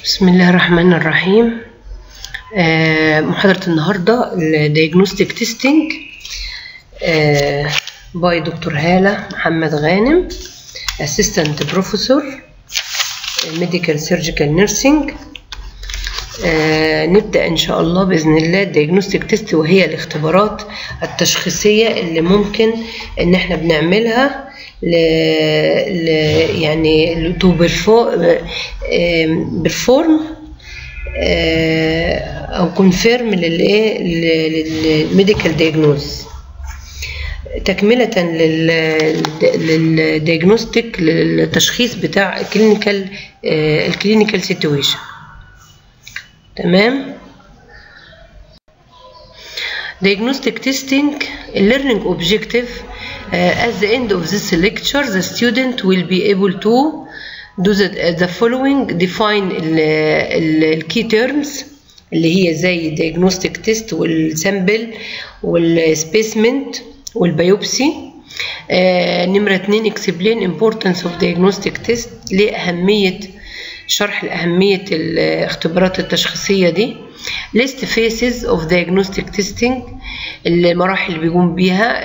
بسم الله الرحمن الرحيم آه، محاضرة النهاردة الدياجنوستيك تيستينج باي دكتور هالة محمد غانم اسيستنت بروفيسور ميديكال سيرجيكال نيرسينج نبدأ إن شاء الله بإذن الله الدياجنوستيك تيست وهي الاختبارات التشخيصية اللي ممكن إن إحنا بنعملها ل... ل... يعني تو بيرفورم او كونفيرم للايه للميديكال دياجنوز تكملة للدياجنوستيك للتشخيص بتاع الكلينيكال الكلينيكال سيتويشن تمام diagnostic testing a learning objective uh, at the end of this lecture the student will be able to do the, the following define ال key terms اللي هي زي diagnostic test والسامبل والسبيسمنت والبيوبسي آه نمرة اتنين explain importance of diagnostic test ليه أهمية شرح لأهمية الاختبارات التشخيصية دي list phases of diagnostic testing المراحل اللي بيقوم بيها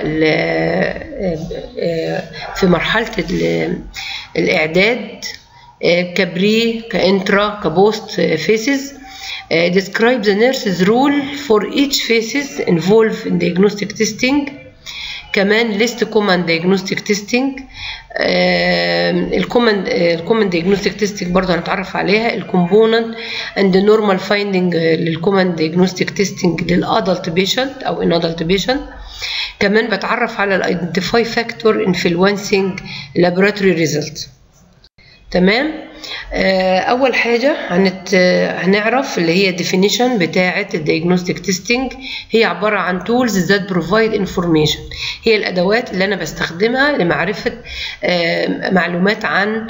في مرحلة الإعداد كبري كإنترا كبوست phases describe the nurse's role for each phases involved in diagnostic testing كمان list common diagnostic testing الكومن الكومن diagnostic testing برضه هنتعرف عليها الكومبوننت اند نورمال فايندنج للكومن diagnostic testing للادلت بيشنت او ان ادلت بيشنت كمان بتعرف على الايدنتيفاي فاكتور انفلونسنج لابوراتوري ريزلت تمام اول حاجه هنت هنعرف اللي هي definition بتاعه الديagnostic تيستينج هي عباره عن tools that provide information هي الادوات اللي انا بستخدمها لمعرفه معلومات عن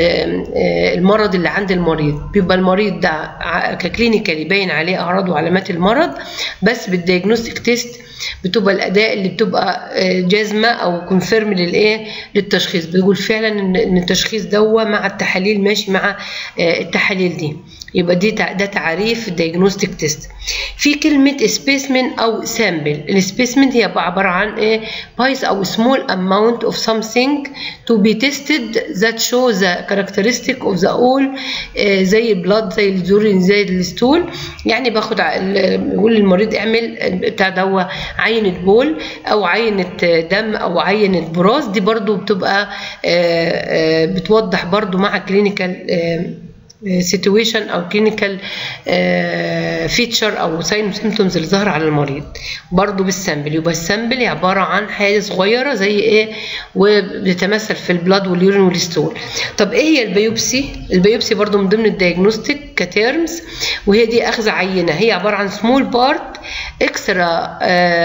المرض اللي عند المريض بيبقى المريض ده ككلينيكال يبين عليه اعراض وعلامات المرض بس بالديagnostic تيست بتبقى الاداء اللي بتبقى جازمه او كونفيرم للايه للتشخيص بيقول فعلا ان التشخيص دوا مع التحاليل ماشي مع التحاليل دي يبقى دي ده تعريف الديagnostic تيست في كلمه سبيسمن او سامبل السبيسمن هي عباره عن ايه بايز او small amount of something to be tested that show the characteristic of the all زي البلاد زي الزورين زي الستول يعني باخد بقول للمريض اعمل بتاع دوا عينه بول او عينه دم او عينه براز دي برضو بتبقى بتوضح برضو مع كلينيكال سيتويشن او كلينيكال فيتشر او ساين سيمتومز اللي ظاهره على المريض برضو بالسامبل يبقى السامبل عباره عن حاجه صغيره زي ايه وبتتمثل في البلاد واليورين والستول طب ايه هي البيوبسي البيوبسي برضو من ضمن الدياجنوستيك كتيرمز وهي دي اخذ عينه هي عباره عن سمول بارت extra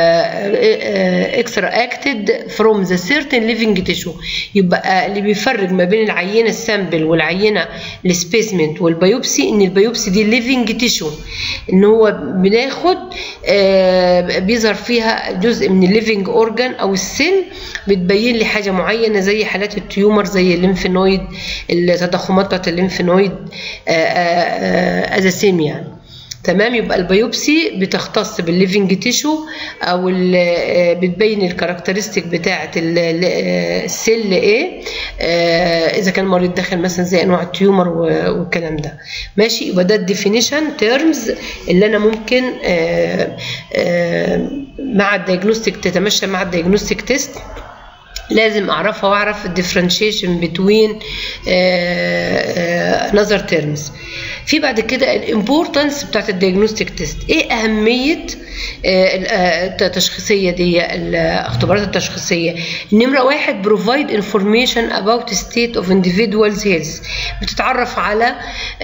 uh, extracted from the certain living tissue يبقى اللي بيفرق ما بين العينه السامبل والعينه السبيسمنت والبيوبسي ان البيوبسي دي ليفنج تيشو ان هو بناخد uh, بيظهر فيها جزء من الليفنج اورجان او السيل بتبين لي حاجه معينه زي حالات التيومر زي الليمفينويد التضخمات بتاعت الليمفينويد ازاسيم يعني تمام يبقى البيوبسي بتختص بالليفنج تيشو او بتبين الكاركترستيك بتاعه السيل ايه اذا كان المريض داخل مثلا زي انواع التيومر والكلام ده ماشي يبقى ده الديفينيشن تيرمز اللي انا ممكن مع الدياجنوستيك تتمشى مع الدياجنوستيك تيست لازم اعرفها واعرف الديفرنشيشن بتوين نظر تيرمز في بعد كده الامبورتنس بتاعت الدياجنوستيك تيست ايه اهميه التشخيصيه دي الاختبارات التشخيصيه نمره واحد بروفايد انفورميشن اباوت ستيت اوف individuals هيلث بتتعرف على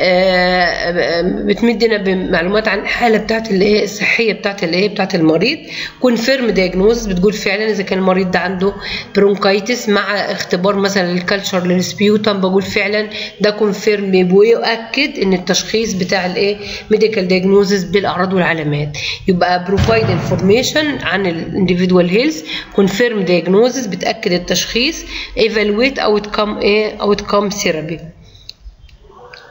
بتمدنا بمعلومات عن الحاله بتاعت اللي هي الصحيه بتاعت اللي هي بتاعت المريض كونفيرم دياجنوز بتقول فعلا اذا كان المريض ده عنده برونكايتس مع اختبار مثلا الكالتشر للسبيوتم بقول فعلا ده كونفيرم ويؤكد ان التشخيص بتاع الايه ميديكال دياجنوزز بالاعراض والعلامات يبقى بروفايد انفورميشن عن الانديفيدوال هيلث كونفيرم دياجنوزز بتاكد التشخيص ايفالويت اوت كام ايه اوت كام ثيرابي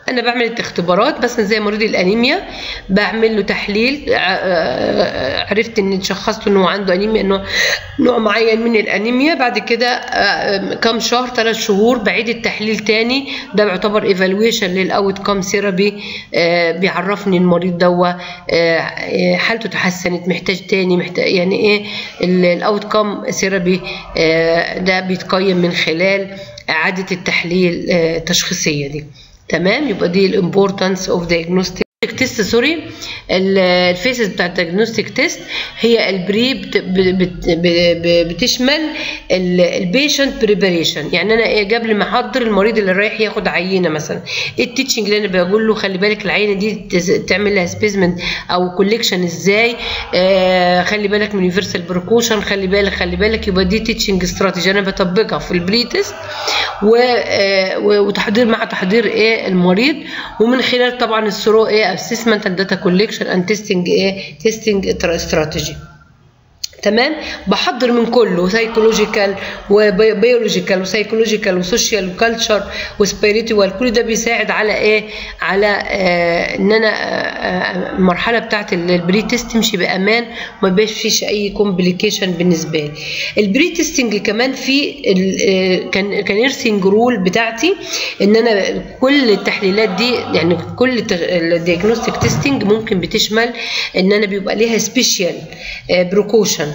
انا بعمل اختبارات مثلا زي مريض الانيميا بعمل له تحليل ع- آه، عرفت ان شخصته انه عنده انيميا انه نوع معين من الانيميا بعد كده آه، كام شهر ثلاث شهور بعيد التحليل تاني ده بيعتبر ايفالويشن للاوت كام ثيرابي بيعرفني المريض دوا آه، آه، حالته تحسنت محتاج تاني محتاج يعني ايه الاوت كام ثيرابي ده بيتقيم من خلال اعاده التحليل آه، التشخيصيه دي تمام يبقى دي الامبورتانس اوف diagnostic تيست سوري الفيسز بتاع الديagnostic تيست هي البري بت- ب- بت- ب- ب- بتشمل البيشنت بريباريشن يعني انا ايه قبل ما احضر المريض اللي رايح ياخد عينه مثلا ايه التيتشنج اللي انا بقول له خلي بالك العينه دي تز- تعمل لها سبيسمنت او كوليكشن ازاي آه خلي بالك من يونيفرسال بريكوشن خلي بالك خلي بالك يبقى دي تيتشنج استراتيجي انا بطبقها في البري تيست و- آه، و- وتحضير مع تحضير ايه المريض ومن خلال طبعا الثرو ايه اسسمنت اند داتا كوليكشن اند تيستنج ايه تيستنج استراتيجي تمام بحضر من كله سايكولوجيكال وبيولوجيكال وسايكولوجيكال وسوشيال وكالتشر وسبيريتوال كل ده بيساعد على ايه على آه ان انا آه آه، المرحله بتاعت البري تيست تمشي بامان وما يبقاش فيش اي كومبليكيشن بالنسبه لي البري تيستنج كمان في ال- آه، كان كان نيرسينج رول بتاعتي ان انا كل التحليلات دي يعني كل الديagnostic تيستنج ممكن بتشمل ان انا بيبقى ليها سبيشال بروكوشن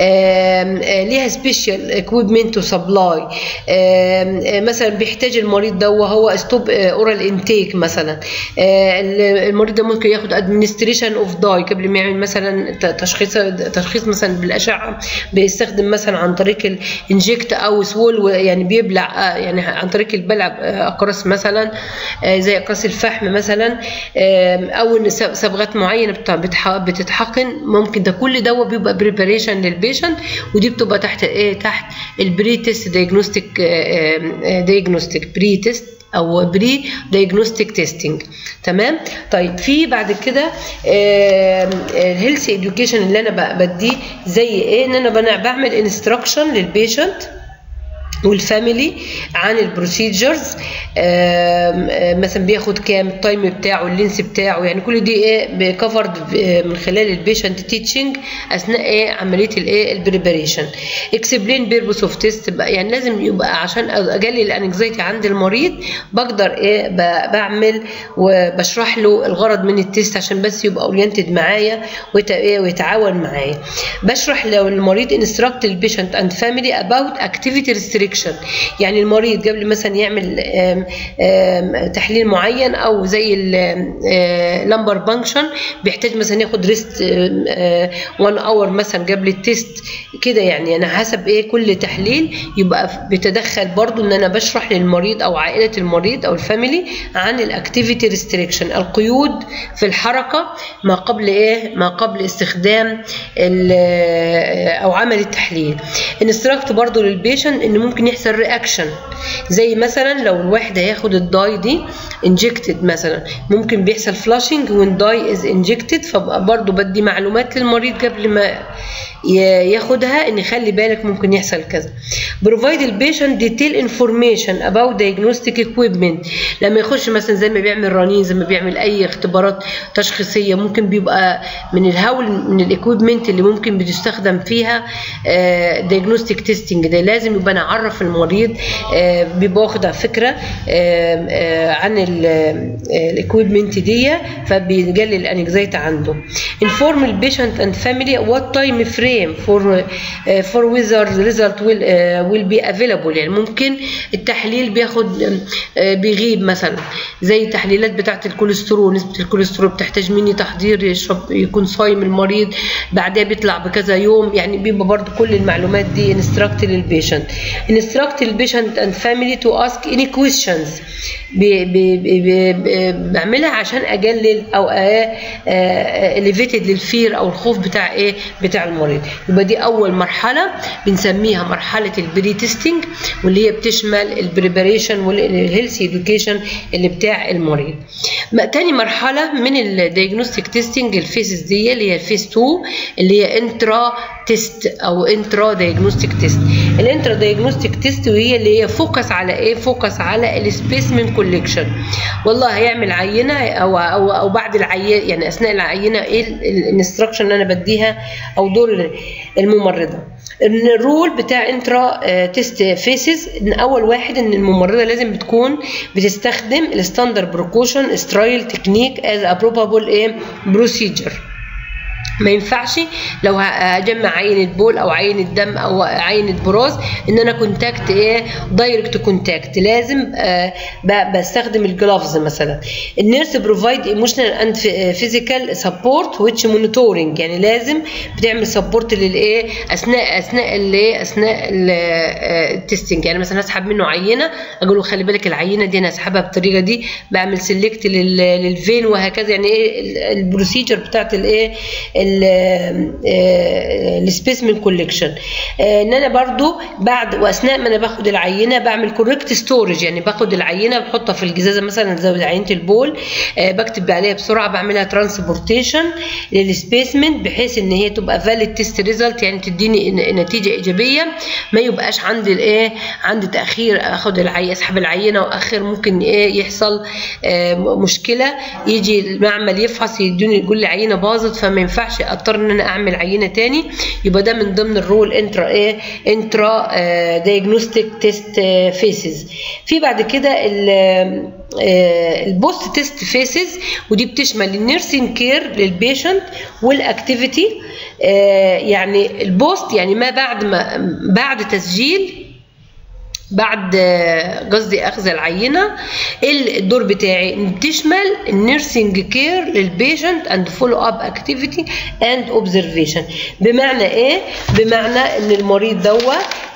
ليها سبيشال اكويبمنت وسبلاي مثلا بيحتاج المريض ده وهو ستوب اورال انتيك مثلا آه، المريض ده ممكن ياخد ادمنستريشن اوف داي قبل ما يعمل مثلا ت- تشخيص تشخيص مثلا بالاشعه بيستخدم مثلا عن طريق الانجكت او سوول يعني بيبلع آه، يعني عن طريق البلع آه، اقراص مثلا آه، زي اقراص الفحم مثلا آم، او إن صب- صبغات معينه بت- بتح- بتتحقن ممكن ده كل ده بيبقى بريباريشن للبيشنت ودي بتبقى تحت ايه تحت البري تيست دايجنوستيك دايجنوستيك بري تيست او بري دايجنوستيك تيستنج تمام طيب في بعد كده الهيلث اديوكيشن اللي انا ب- بديه زي ايه ان انا بنا- بعمل انستراكشن للبيشنت والفاميلي عن البروسيجرز مثلا بياخد كام التايم بتاعه اللينس بتاعه يعني كل دي ايه كفرد من خلال البيشنت تيتشنج اثناء ايه عمليه الايه البريباريشن اكسبلين بيربوس اوف تيست يعني لازم يبقى عشان اقلل الانكزايتي عند المريض بقدر ايه ب- بعمل وبشرح له الغرض من التيست عشان بس يبقى اورينتد معايا ويت- إيه ويتعاون معايا بشرح لو المريض انستراكت البيشنت اند فاميلي اباوت اكتيفيتي ريستريكشن يعني المريض قبل مثلا يعمل آم، آم، تحليل معين او زي اللمبر بانكشن بيحتاج مثلا ياخد ريست 1 اور مثلا قبل التيست كده يعني انا حسب ايه كل تحليل يبقى بيتدخل برضو ان انا بشرح للمريض او عائله المريض او الفاميلي عن الاكتيفيتي ريستريكشن القيود في الحركه ما قبل ايه ما قبل استخدام ال- او عمل التحليل انستراكت برضو للبيشنت ان ممكن يحصل رياكشن زي مثلا لو الواحد هياخد الداي دي انجكتد مثلا ممكن بيحصل فلاشنج وين داي از انجكتد فبقى برضو بدي معلومات للمريض قبل ما ي- ياخدها ان خلي بالك ممكن يحصل كذا provide البيشنت ديتيل انفورميشن about diagnostic equipment لما يخش مثلا زي ما بيعمل رنين زي ما بيعمل اي اختبارات تشخيصيه ممكن بيبقى من الهول من الاكويبمنت اللي ممكن بتستخدم فيها diagnostic تيستنج ده لازم يبقى انا اعرف المريض آه، بيبقى واخد فكره آه، آه، عن الاكويبمنت دي فبيقلل الانكزايتي عنده inform البيشنت and family what time frame for uh, for whether the result will uh, will be available يعني ممكن التحليل بياخد uh, بيغيب مثلا زي التحليلات بتاعه الكوليسترول نسبه الكوليسترول بتحتاج مني تحضير يشرب يكون صايم المريض بعدها بيطلع بكذا يوم يعني بيبقى برضو كل المعلومات دي انستراكت للبيشنت انستراكت البيشنت اند فاميلي تو اسك اني كويشنز بعملها عشان اقلل او اليفيتد للفير او الخوف بتاع ايه بتاع المريض يبقى دي اول مرحله بنسميها مرحله البري تيستنج واللي هي بتشمل البريباريشن والهيلث اديوكيشن اللي بتاع المريض ما- تاني مرحله من الديagnostic تيستنج الفيسز دي اللي هي الفيس 2 اللي هي انترا تيست او انترا دايجنوستيك تيست الانترا دايجنوستيك دايجنوستيك تيست وهي اللي هي فوكس على ايه فوكس على السبيسمن كوليكشن والله هيعمل عينه او او او بعد العينه يعني اثناء العينه ايه الانستراكشن اللي انا بديها او دور الممرضه الرول بتاع انترا تيست فيسز ان اول واحد ان الممرضه لازم بتكون بتستخدم الستاندرد بروكوشن سترايل تكنيك از ابروبابل ايه بروسيجر ما ينفعش لو هجمع عينه بول او عينه دم او عينه براز ان انا كونتاكت ايه دايركت كونتاكت لازم آه بستخدم الجلافز مثلا النيرس بروفايد ايموشنال اند فيزيكال سبورت ويتش مونيتورنج يعني لازم بتعمل سبورت للايه اثناء اثناء الايه اثناء التستنج يعني مثلا اسحب منه عينه اقول له خلي بالك العينه دي انا اسحبها بالطريقه دي بعمل سيلكت للفين وهكذا يعني ايه البروسيجر بتاعت الايه السبيسمن كوليكشن ان انا برضو بعد واثناء ما انا باخد العينه بعمل كوريكت ستورج يعني باخد العينه بحطها في الجزازه مثلا زي عينه البول بكتب عليها بسرعه بعملها ترانسبورتيشن للسبيسمن بحيث ان هي تبقى فاليد تيست ريزلت يعني تديني نتيجه ايجابيه ما يبقاش عندي الايه عندي تاخير اخد العينه اسحب العينه واخر ممكن ايه يحصل مشكله يجي المعمل يفحص يدوني يقول لي عينه باظت فما ينفعش ينفعش اضطر ان انا اعمل عينه تاني يبقى ده من ضمن الرول انترا ايه انترا دايجنوستيك تيست فيسز في بعد كده البوست تيست فيسز ودي بتشمل النيرسينج كير للبيشنت والاكتيفيتي يعني البوست يعني ما بعد ما بعد تسجيل بعد قصدي اخذ العينه الدور بتاعي بتشمل النيرسينج كير للبيشنت اند فولو اب اكتيفيتي اند اوبزرفيشن بمعنى ايه بمعنى ان المريض دوا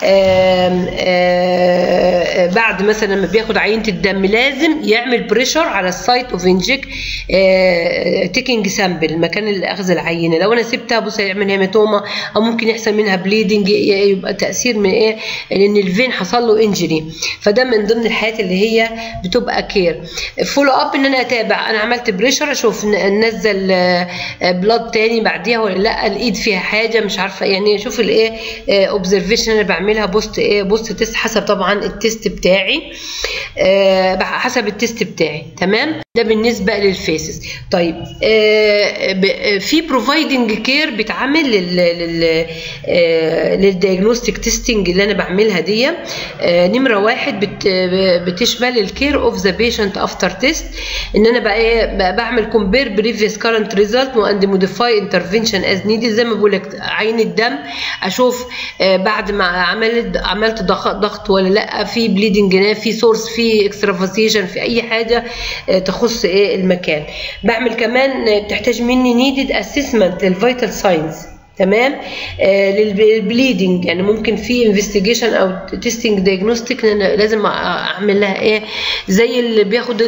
بعد مثلا لما بياخد عينه الدم لازم يعمل بريشر على السايت اوف انجيك تيكينج سامبل مكان اخذ العينه لو انا سبتها بص هيعمل هيماتوما او ممكن يحصل منها بليدنج يبقى تاثير من ايه لان الفين حصل له انجري فده من ضمن الحاجات اللي هي بتبقى كير فولو اب ان انا اتابع انا عملت بريشر اشوف نزل بلاد تاني بعديها ولا لا الايد فيها حاجه مش عارفه يعني اشوف الايه اوبزرفيشن انا بعملها بوست ايه بوست تيست حسب طبعا التيست بتاعي أه حسب التيست بتاعي تمام ده بالنسبه للفيسز طيب أه في بروفايدنج كير بيتعمل لل لل للدياجنوستيك تيستنج اللي انا بعملها دي أه نمره واحد بت بتشمل الكير اوف ذا بيشنت افتر تيست ان انا بقى ايه بعمل كومبير بريفيوس كارنت ريزلت واند موديفاي انترفنشن از نيدد زي ما بقول لك عين الدم اشوف بعد ما عملت عملت ضغط ولا لا في بليدنج في سورس في اكسترافاسيشن في اي حاجه تخص ايه المكان بعمل كمان بتحتاج مني نيدد اسسمنت للفيتال ساينز تمام آه للبليدنج يعني ممكن في انفستيجيشن او تيستنج دايجنوستيك لازم اعمل لها ايه زي اللي بياخد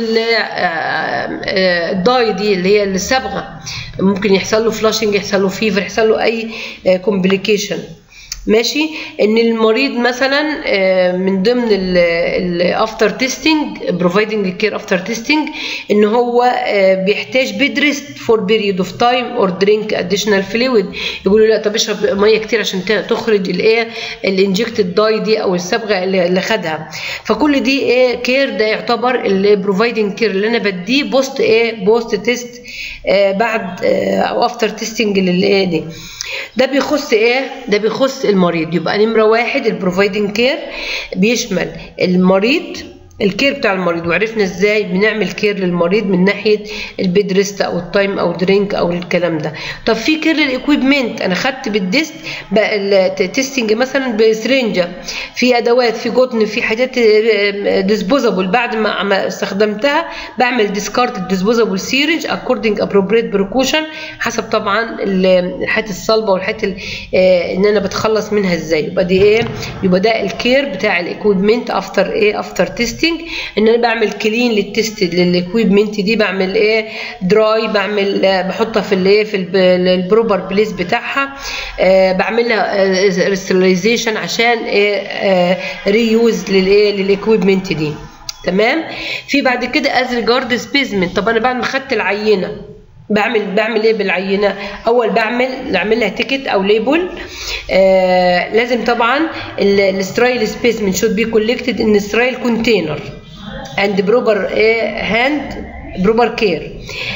الداي دي اللي هي الصبغه ممكن يحصل له فلاشنج يحصل له فيفر يحصل له اي كومبليكيشن ماشي ان المريض مثلا من ضمن الافتر تيستنج بروفايدنج كير افتر تيستنج ان هو بيحتاج بيدرست فور بيريود اوف تايم اور درينك اديشنال فلويد يقولوا لا طب اشرب ميه كتير عشان تخرج الايه الانجكتد داي دي او الصبغه اللي خدها فكل دي ايه كير ده يعتبر البروفايدنج كير اللي انا بديه بوست ايه بوست تيست بعد او افتر تيستنج للايه دي ده بيخص ايه ده بيخص المريض يبقى نمره واحد البروفايدنج كير بيشمل المريض الكير بتاع المريض وعرفنا ازاي بنعمل كير للمريض من ناحيه البيد ريست او التايم او درينك او الكلام ده طب في كير للاكويبمنت انا خدت بالديست التستنج مثلا بسرنجه في ادوات في قطن في حاجات ديسبوزابل بعد ما استخدمتها بعمل ديسكارد الديسبوزابل سيرنج اكوردنج ابروبريت بريكوشن حسب طبعا الحاجات الصلبه والحاجات ان انا بتخلص منها ازاي يبقى دي ايه يبقى ده الكير بتاع الاكويبمنت افتر ايه افتر تيست تيستنج ان انا بعمل كلين للتست للاكويبمنت دي بعمل ايه دراي بعمل بحطها في الايه في البروبر بليس بتاعها آه بعمل لها ريستلايزيشن عشان ايه آه ريوز للايه للاكويبمنت دي تمام في بعد كده از ريجارد سبيزمنت طب انا بعد ما خدت العينه بعمل بعمل ايه بالعينه اول بعمل نعمل لها تيكت او ليبل آه لازم طبعا السترايل سبيسمن شود بي كولكتد ان سترايل كونتينر اند بروبر هاند بروبر كير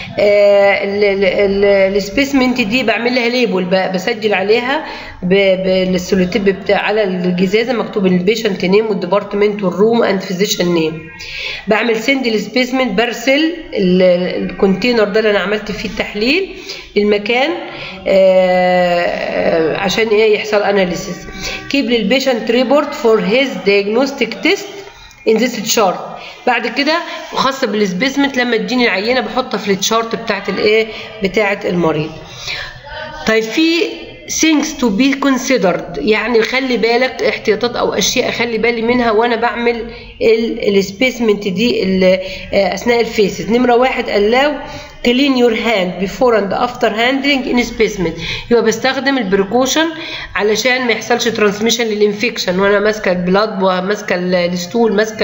السبيسمنت دي بعمل لها ليبل بسجل عليها بالسولوتيب بتاع على الجزازه مكتوب البيشنت نيم والديبارتمنت والروم اند فيزيشن نيم بعمل سند السبيسمنت برسل الكونتينر ده اللي انا عملت فيه التحليل للمكان عشان ايه يحصل اناليسيس كيب للبيشنت ريبورت فور هيز دايجنوستيك تيست ان ذيس تشارت بعد كده خاصه بالسبيسمنت لما تجيني العينه بحطها في التشارت بتاعت الايه بتاعت المريض طيب في things to be considered يعني خلي بالك احتياطات او اشياء اخلي بالي منها وانا بعمل السبيسمنت دي اثناء الفيسز نمره واحد allow clean your hand before and after handling in specimen يبقى بستخدم البريكوشن علشان ما يحصلش ترانسميشن للانفكشن وانا ماسكه البلاد وماسكه الستول ماسكه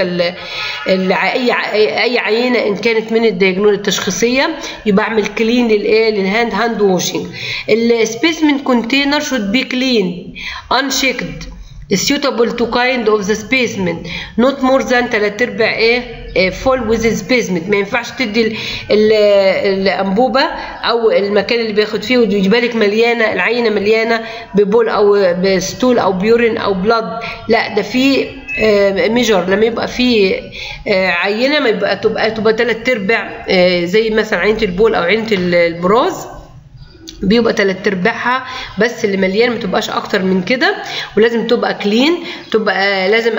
اي اي عينه ان كانت من الدياجنوز التشخيصيه يبقى اعمل كلين للايه للهاند هاند واشنج السبيسمن كونتينر should be clean unchecked suitable to kind of the specimen not more than 3 ارباع ايه فول ويز سبيسمنت ما ينفعش تدي الانبوبه او المكان اللي بياخد فيه ويجيبها مليانه العينه مليانه ببول او بستول او بيورين او بلاد لا ده في ميجر لما يبقى في عينه ما يبقى تبقى تبقى ثلاث ارباع زي مثلا عينه البول او عينه البراز بيبقى تلات ارباعها بس اللي مليان ما تبقاش اكتر من كده ولازم تبقى كلين تبقى لازم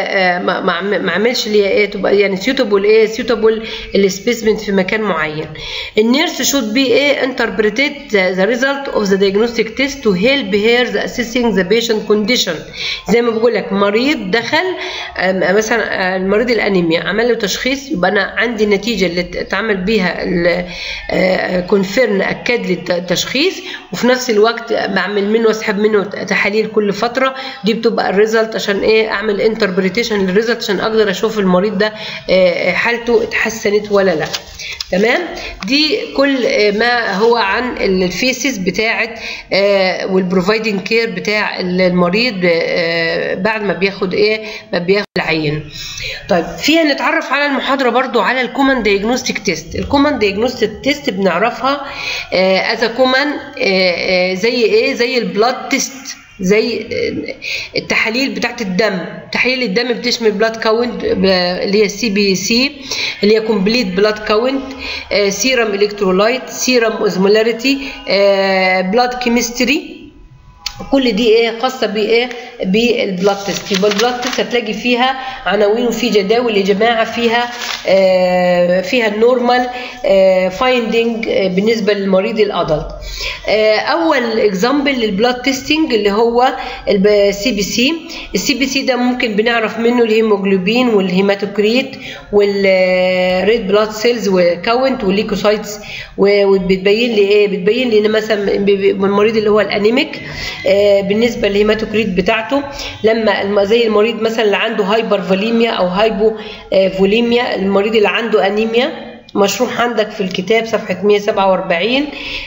ما اعملش اللي ايه تبقى يعني سيوتابل ايه سيوتابل السبيسمنت في مكان معين النيرس شود بي ايه انتربريتد ذا ريزلت اوف ذا diagnostic تيست تو هيلب هير ذا اسيسنج ذا بيشنت كونديشن زي ما بقول لك مريض دخل مثلا المريض الانيميا عمل له تشخيص يبقى انا عندي النتيجه اللي اتعمل بيها كونفيرن اكد لي التشخيص التشخيص وفي نفس الوقت بعمل منه اسحب منه تحاليل كل فتره دي بتبقى الريزلت عشان ايه اعمل انتربريتيشن للريزلت عشان اقدر اشوف المريض ده حالته اتحسنت ولا لا تمام دي كل ما هو عن الفيسز بتاعه والبروفايدنج كير بتاع المريض بعد ما بياخد ايه ما بياخد العين طيب فيها نتعرف على المحاضره برضو على الكومن دايجنوستيك تيست الكومن دايجنوستيك تيست بنعرفها از كومن زي ايه زي البلاد تيست زي التحاليل بتاعت الدم تحاليل الدم بتشمل بلاد كاونت اللي هي سي بي سي اللي هي كومبليت بلاد كاونت سيرم الكترولايت سيرم اوزمولاريتي بلاد كيمستري كل دي ايه خاصه بايه بالبلاد تيست يبقى البلاد تيست هتلاقي فيها عناوين وفي جداول يا جماعه فيها آه فيها النورمال آه فايندنج آه بالنسبه للمريض الادلت اول اكزامبل للبلاد تيستنج اللي هو السي بي سي السي بي سي ده ممكن بنعرف منه الهيموجلوبين والهيماتوكريت والريد بلاد سيلز وكاونت والليكوسايتس وبتبين لي ايه بتبين لي ان مثلا المريض اللي هو الانيميك بالنسبه للهيماتوكريت بتاعته لما زي المريض مثلا اللي عنده هايبر فوليميا او هايبو فوليميا المريض اللي عنده انيميا مشروح عندك في الكتاب صفحة 147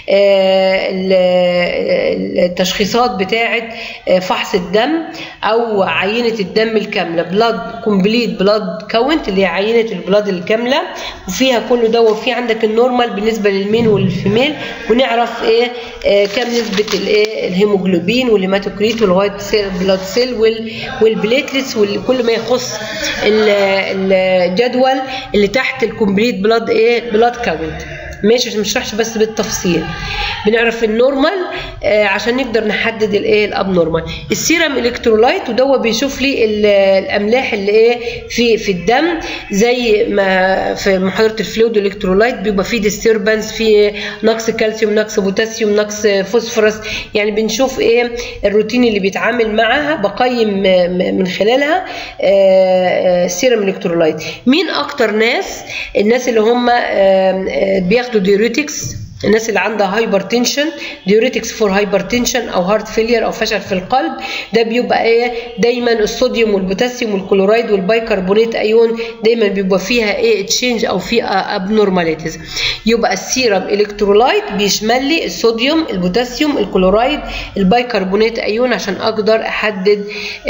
التشخيصات بتاعة فحص الدم أو عينة الدم الكاملة بلاد كومبليت بلاد كاونت اللي هي عينة البلاد الكاملة وفيها كل ده وفي عندك النورمال بالنسبة للمين والفيميل ونعرف ايه كم نسبة الايه الهيموجلوبين والهيماتوكريت والوايت سيل بلاد سيل والبليتلتس وكل ما يخص الجدول اللي تحت الكومبليت بلاد ايه بلاد كاونت ماشي عشان ما نشرحش بس بالتفصيل بنعرف النورمال آه عشان نقدر نحدد الايه الاب نورمال السيرم الكترولايت وده بيشوف لي الاملاح اللي ايه في في الدم زي ما في محاضره الفلويد الكترولايت بيبقى فيه ديستربنس في نقص كالسيوم نقص بوتاسيوم نقص فوسفورس يعني بنشوف ايه الروتين اللي بيتعامل معاها بقيم من خلالها السيرم الكترولايت مين اكتر ناس الناس اللي هم بياخدوا بياخدوا ديوريتكس الناس اللي عندها هايبرتنشن ديوريتكس فور هايبرتنشن او هارت فيلير او فشل في القلب ده بيبقى ايه دايما الصوديوم والبوتاسيوم والكلورايد والبيكربونات ايون دايما بيبقى فيها ايه تشينج او في ابنورماليتيز يبقى السيرم الكترولايت بيشمل لي الصوديوم البوتاسيوم الكلورايد البيكربونات ايون عشان اقدر احدد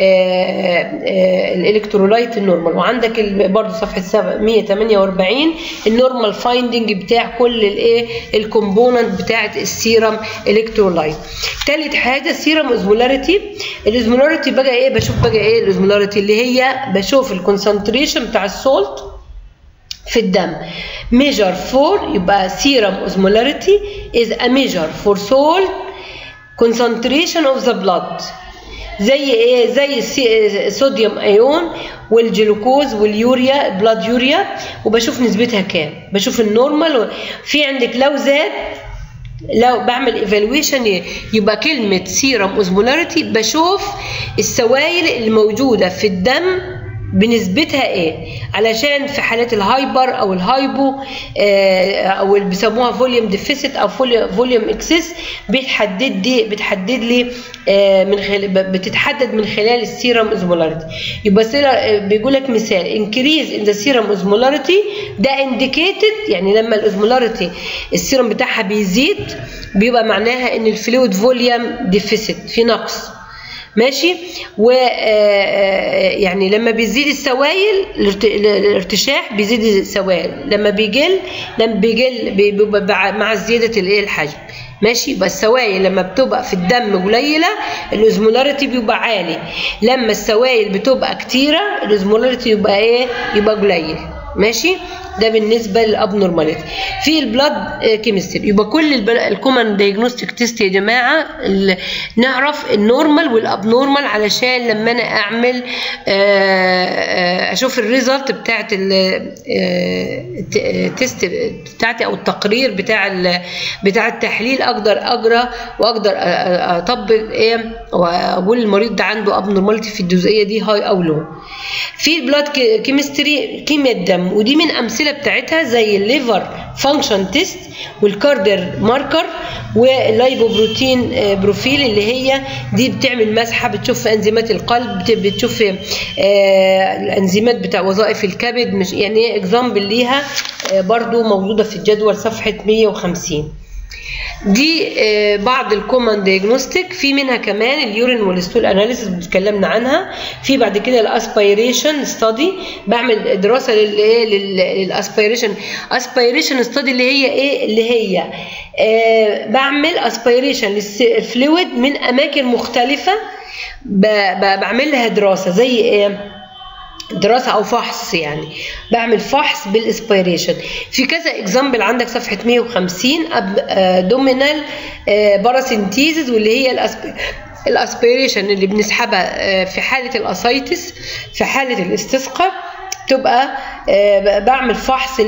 الالكترولايت النورمال وعندك برضه صفحه 148 النورمال فايندنج بتاع كل الايه الكومبوننت بتاعه السيرم الكترولايت ثالث حاجه سيرم اوزمولاريتي الاوزمولاريتي بقى ايه بشوف بقى ايه الاوزمولاريتي اللي هي بشوف الكونسنتريشن بتاع السولت في الدم measure for يبقى serum osmolarity is a measure for salt concentration of the blood زي ايه زي الصوديوم ايون والجلوكوز واليوريا بلاد يوريا وبشوف نسبتها كام بشوف النورمال في عندك لو زاد لو بعمل ايفالويشن يبقى كلمه سيرم اوزمولاريتي بشوف السوائل الموجوده في الدم بنسبتها ايه علشان في حالات الهايبر او الهايبو او اللي بيسموها فوليوم ديفيسيت او فوليوم اكسس بتحدد دي بتحدد لي من خلال بتتحدد من خلال السيرم اوزمولاريتي يبقى بيقول لك مثال انكريز ان ذا سيرم اوزمولاريتي ده انديكيتد يعني لما الاوزمولاريتي السيرم بتاعها بيزيد بيبقى معناها ان الفلويد فوليوم ديفيسيت في نقص ماشي و يعني لما بيزيد السوائل الارتشاح بيزيد السوائل لما بيقل لما بيقل بيبقى مع زياده الايه الحجم ماشي يبقى السوائل لما بتبقى في الدم قليله الاوزمولاريتي بيبقى عالي لما السوائل بتبقى كتيره الاوزمولاريتي يبقى ايه يبقى قليل ماشي ده بالنسبه للابنورماليتي في البلاد كيمستري يبقى كل الكومن دايجنوستيك تيست يا جماعه نعرف النورمال والابنورمال علشان لما انا اعمل اشوف الريزلت بتاعت التيست بتاعتي او التقرير بتاع بتاع التحليل اقدر اقرا واقدر اطبق ايه واقول المريض ده عنده ابنورماليتي في الجزئيه دي هاي او لو في البلاد كيمستري كيمياء الدم ودي من امثله بتاعتها زي الليفر فانكشن تيست والكاردر ماركر واللايبوبروتين بروفيل اللي هي دي بتعمل مسحه بتشوف انزيمات القلب بتشوف الانزيمات بتاع وظائف الكبد مش يعني اكزامبل ليها برضو موجوده في الجدول صفحه 150 دي بعض الكومن دياجنوستيك في منها كمان اليورين والستول اناليسيس اللي اتكلمنا عنها في بعد كده الاسبيريشن ستادي بعمل دراسه للايه للاسبيريشن اسبيريشن ستادي اللي هي ايه اللي هي آه بعمل اسبيريشن للفلويد من اماكن مختلفه بعمل لها دراسه زي ايه دراسة أو فحص يعني بعمل فحص بالإسبيريشن في كذا إكزامبل عندك صفحة 150 دومينال باراسينتيزز واللي هي الأسبيريشن اللي بنسحبها في حالة الأسايتس في حالة الاستسقاء تبقى بعمل فحص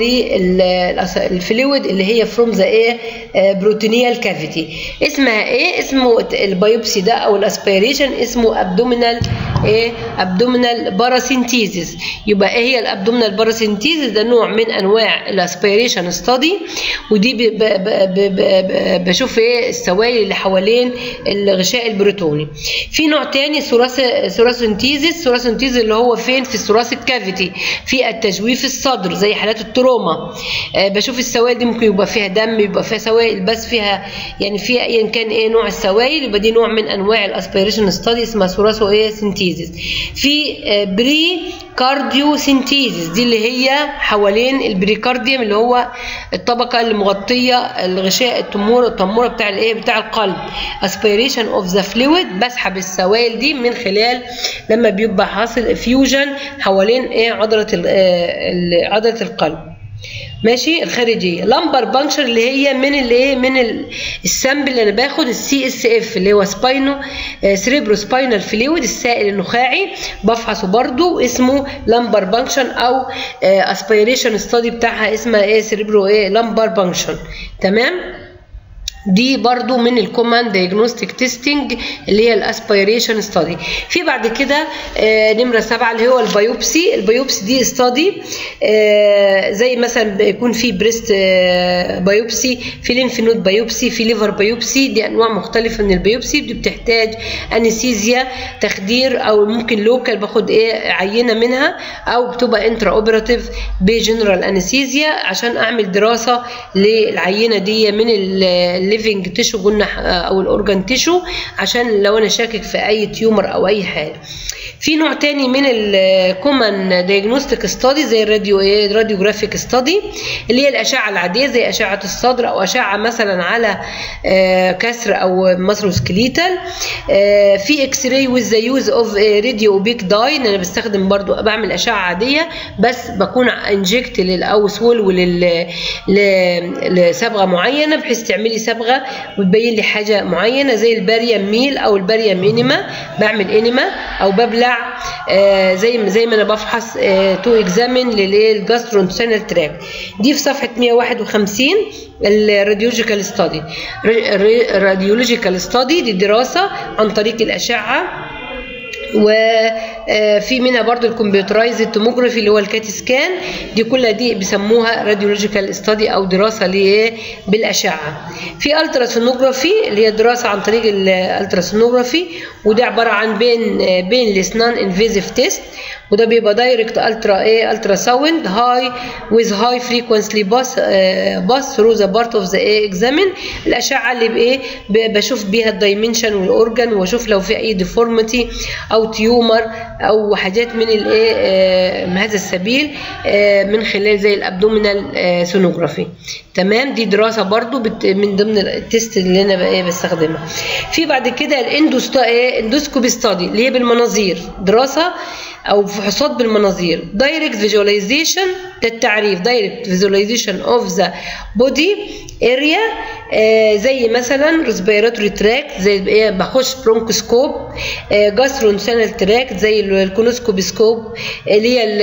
للفلويد اللي هي فروم ذا ايه بروتينيال كافيتي اسمها ايه اسمه البيوبسي ده او الاسبيريشن اسمه ابدومينال ايه ابدومينال باراسينتيزيس يبقى ايه هي الابدومينال باراسينتيزيس ده نوع من انواع الاسبيريشن ستادي ودي ب ب ب ب بشوف ايه السوائل اللي حوالين الغشاء البروتوني في نوع تاني ثوراسينتيزيس ثوراسينتيزيس اللي هو فين في الثوراسيك كافيتي في التجويف الصدر زي حالات التروما أه بشوف السوائل دي ممكن يبقى فيها دم يبقى فيها سوائل بس فيها يعني فيها ايا كان ايه نوع السوائل يبقى دي نوع من انواع الاسبيريشن ستادي اسمها ثوراسو ايه سينتيزيس في أه بري كارديو سينتيزيس دي اللي هي حوالين البريكارديوم اللي هو الطبقه اللي مغطيه الغشاء التموره التموره بتاع الايه بتاع القلب اسبيريشن اوف ذا فلويد بسحب السوائل دي من خلال لما بيبقى حاصل فيوجن حوالين ايه عضله عضله القلب ماشي الخارجيه لمبر بانكشر اللي هي من الايه من السامبل اللي انا باخد السي اس اف اللي هو سباينو سريبرو سباينال فلويد السائل النخاعي بفحصه برضو اسمه لمبر بانكشن او اسبيريشن ستادي بتاعها اسمها ايه سريبرو ايه لمبر بانكشن تمام دي برضو من الكوماند دايجنوستيك تيستنج اللي هي الاسبيريشن ستادي في بعد كده آه نمره سبعه اللي هو البيوبسي البيوبسي دي ستادي آه زي مثلا بيكون في بريست آه بايوبسي في لينف نود بايوبسي في ليفر بايوبسي دي انواع مختلفه من البيوبسي دي بتحتاج انستيزيا تخدير او ممكن لوكال باخد ايه عينه منها او بتبقى انترا اوبراتيف بجنرال انستيزيا عشان اعمل دراسه للعينه دي من الليفنج تيشو قلنا او الاورجان تيشو عشان لو انا شاكك في اي تيومر او اي حاجه في نوع تاني من الكومن دايجنوستيك ستادي زي الراديو راديوجرافيك ستادي اللي هي الاشعه العاديه زي اشعه الصدر او اشعه مثلا على كسر او ماسروسكليتال في اكس راي وذ ذا يوز اوف راديو اوبيك داي انا بستخدم برضو بعمل اشعه عاديه بس بكون انجكت او سول لصبغه معينه بحيث تعملي صبغه وتبين لي حاجه معينه زي الباريام ميل او الباريام انيما بعمل انيما او ببلع آه زي زي ما انا بفحص تو اكزامين للجاسترونتينال تراك دي في صفحه 151 الراديولوجيكال ستادي الراديولوجيكال ستادي دي دراسه عن طريق الاشعه وفي منها برضو الكمبيوترايزد توموجرافي اللي هو الكات سكان دي كلها دي بيسموها راديولوجيكال ستادي او دراسه لايه بالاشعه في التراسونوجرافي اللي هي دراسه عن طريق الالتراسونوجرافي وده عباره عن بين بين الاسنان انفيزيف تيست وده بيبقى دايركت الترا ايه الترا ساوند هاي ويز هاي فريكونسلي باس باس ثرو ذا بارت اوف ذا ايه اكزامين الاشعه اللي بايه بشوف بيها الدايمنشن والاورجن واشوف لو في اي ديفورميتي او تيومر او حاجات من الايه آه من هذا السبيل آه من خلال زي الابدومينال آه سونوجرافي تمام دي دراسه برضو بت من ضمن التست اللي انا بقى بستخدمها في بعد كده الاندوسكوبي ستادي اللي هي بالمناظير دراسه او فحوصات بالمناظير دايركت فيجواليزيشن للتعريف دايركت فيجواليزيشن اوف ذا بودي اريا زي مثلا ريسبيراتوري تراكت زي ايه بخش برونكوسكوب جاسترونسينال تراكت زي الكولوسكوبيسكوب اللي هي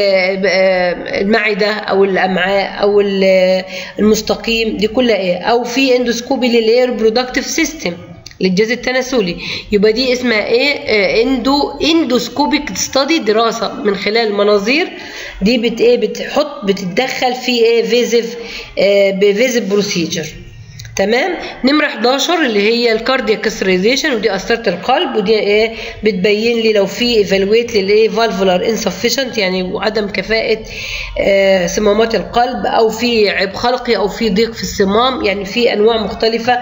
المعده او الامعاء او المستقيم دي كلها ايه او في اندوسكوبي للاير برودكتيف سيستم للجهاز التناسلي يبقى دي اسمها ايه اندو اندوسكوبيك ستادي دراسه من خلال المناظير دي بت ايه بتحط بتتدخل في ايه فيزيف آه بفيزيف بروسيجر تمام نمرة 11 اللي هي الكاردياك كسريزيشن ودي قسطرة القلب ودي ايه بتبين لي لو في ايفالويت للايه فالفولار انسفشنت يعني عدم كفاءة آه صمامات القلب او في عيب خلقي او في ضيق في الصمام يعني في انواع مختلفة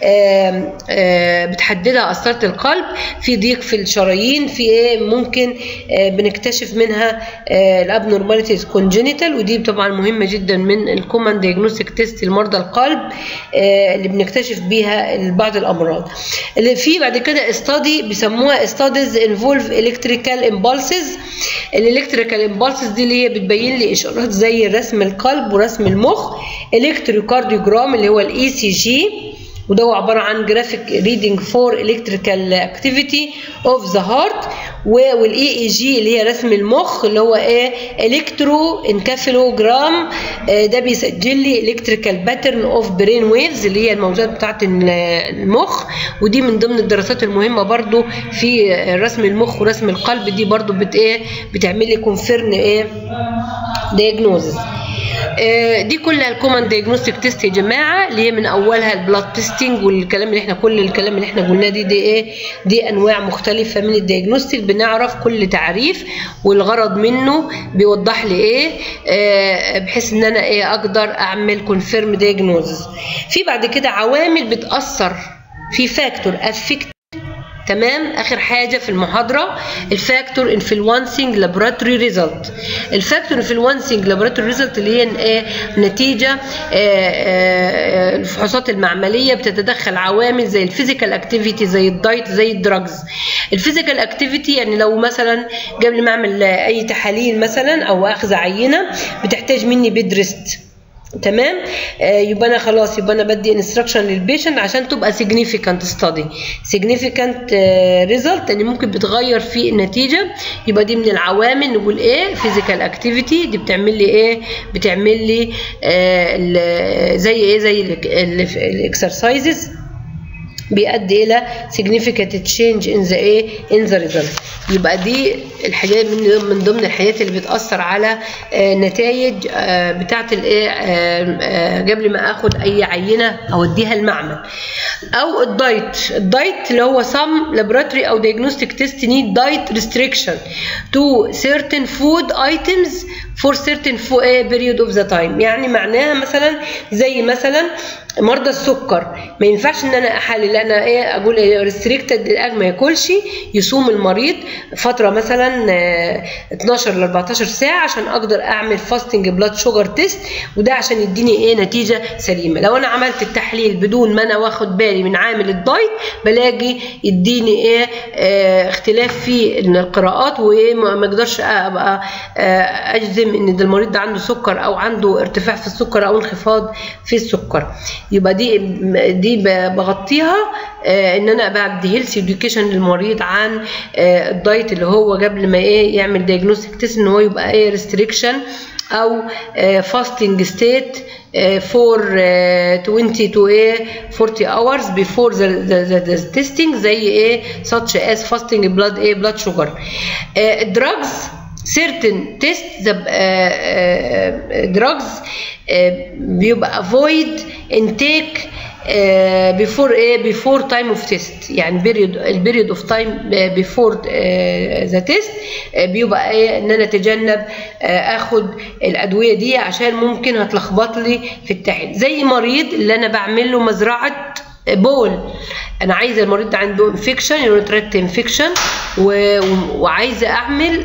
آه آه بتحددها قسطرة القلب في ضيق في الشرايين في ايه ممكن آه بنكتشف منها آه الابنورماليتيز كونجينيتال ودي طبعا مهمة جدا من الكومن دياجنوستيك تيست لمرضى القلب آه اللي بنكتشف بيها بعض الامراض اللي في بعد كده استادي بيسموها ستاديز انفولف الكتريكال امبالسز الالكتريكال امبالسز دي اللي هي بتبين لي اشارات زي رسم القلب ورسم المخ الكتروكارديوجرام اللي هو الاي سي جي وده عباره عن جرافيك ريدنج فور الكتريكال اكتيفيتي اوف ذا هارت والاي اي جي اللي هي رسم المخ اللي هو ايه الكترو انكافيلوجرام ده بيسجل لي الكتريكال باترن اوف برين ويفز اللي هي الموجات بتاعه المخ ودي من ضمن الدراسات المهمه برضو في رسم المخ ورسم القلب دي برضو بت ايه بتعمل لي كونفيرن ايه دياجنوزز دي كلها الكومن دايجنوستيك تيست يا جماعه اللي هي من اولها البلاد تيستنج والكلام اللي احنا كل الكلام اللي احنا قلناه دي دي ايه دي انواع مختلفه من الدايجنوستيك بنعرف كل تعريف والغرض منه بيوضح لي ايه آه بحيث ان انا ايه اقدر اعمل كونفيرم دايجنوزز في بعد كده عوامل بتاثر في فاكتور افكت تمام اخر حاجه في المحاضره الفاكتور انفلونسنج لابوراتوري ريزلت الفاكتور انفلونسنج لابوراتوري ريزلت اللي هي ايه نتيجه الفحوصات المعمليه بتتدخل عوامل زي الفيزيكال اكتيفيتي زي الدايت زي الدراجز الفيزيكال اكتيفيتي يعني لو مثلا قبل ما اعمل اي تحاليل مثلا او اخذ عينه بتحتاج مني بيد ريست تمام آه يبقى انا خلاص يبقى انا بدي انستراكشن للبيشنت عشان تبقى سيجنيفيكانت ستادي سيجنيفيكانت ريزلت اللي ممكن بتغير في النتيجه يبقى دي من العوامل نقول ايه فيزيكال اكتيفيتي دي بتعمل لي ايه بتعمل لي آه زي ايه زي الاكسرسايزز بيؤدي الى significant change in the ايه in the result يبقى دي الحاجات من من ضمن الحاجات اللي بتاثر على نتائج بتاعه الايه قبل ما اخد اي عينه اوديها المعمل او الدايت الدايت اللي هو some laboratory او diagnostic test need diet restriction to certain food items for certain period of the time يعني معناها مثلا زي مثلا مرضى السكر ما ينفعش ان انا احلل انا ايه اقول ريستريكتد الاكل ما ياكلش يصوم المريض فتره مثلا 12 ل 14 ساعه عشان اقدر اعمل فاستنج بلاد شوجر تيست وده عشان يديني ايه نتيجه سليمه لو انا عملت التحليل بدون ما انا واخد بالي من عامل الدايت بلاقي يديني ايه اه اختلاف في القراءات وايه ما اقدرش ابقى اه اجزم ان ده المريض ده عنده سكر او عنده ارتفاع في السكر او انخفاض في السكر يبقى دي دي بغطيها آه ان انا بدي هيلث اديوكيشن للمريض عن آه الدايت اللي هو قبل ما ايه يعمل دايجنوستيك تيست ان هو يبقى ايه ريستريكشن او فاستنج ستيت for uh, 20 to uh, 40 hours before the, the, the, the testing زي ايه such as fasting blood ايه blood sugar uh, drugs certain tests the uh, uh, drugs uh, بيبقى avoid intake uh, before ايه before time of test يعني period البيريود اوف تايم before ذا تيست بيبقى ايه ان انا اتجنب uh, اخد الادويه دي عشان ممكن هتلخبط لي في التحليل زي مريض اللي انا بعمل له مزرعه بول انا عايزه المريض ده عنده انفكشن يوريتراكت انفكشن وعايزه اعمل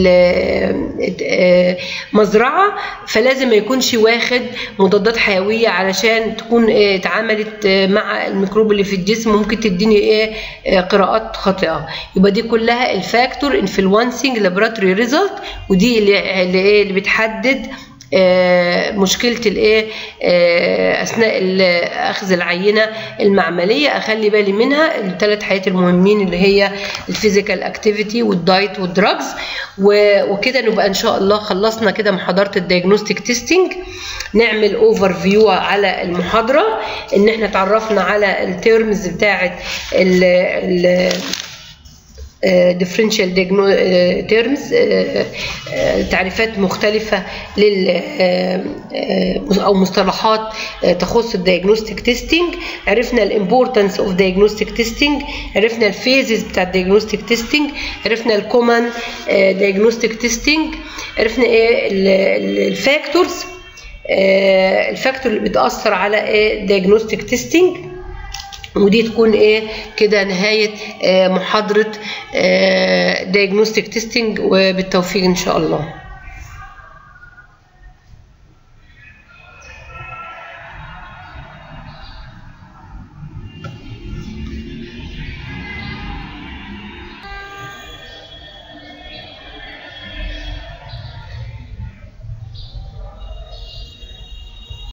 مزرعه فلازم ما يكونش واخد مضادات حيويه علشان تكون اتعاملت مع الميكروب اللي في الجسم ممكن تديني ايه قراءات خاطئه يبقى دي كلها الفاكتور انفلونسنج لابراتوري ريزلت ودي اللي اللي, اللي بتحدد آه مشكله الايه آه اثناء اخذ العينه المعمليه اخلي بالي منها الثلاث حاجات المهمين اللي هي الفيزيكال اكتيفيتي والدايت والدراجز وكده نبقى ان شاء الله خلصنا كده محاضره الدايجنوستيك تيستنج نعمل اوفر فيو على المحاضره ان احنا اتعرفنا على التيرمز بتاعه ال differential terms تعريفات مختلفة لل أو مصطلحات تخص الديagnostic تيستينج عرفنا الامبورتنس اوف diagnostic تيستينج عرفنا الفيزز بتاع الديagnostic تيستينج عرفنا الكومن diagnostic تيستينج عرفنا ايه الفاكتورز الفاكتور اللي بتأثر على ايه diagnostic تيستينج ودي تكون ايه كده نهايه آه محاضره آه diagnostic testing وبالتوفيق ان شاء الله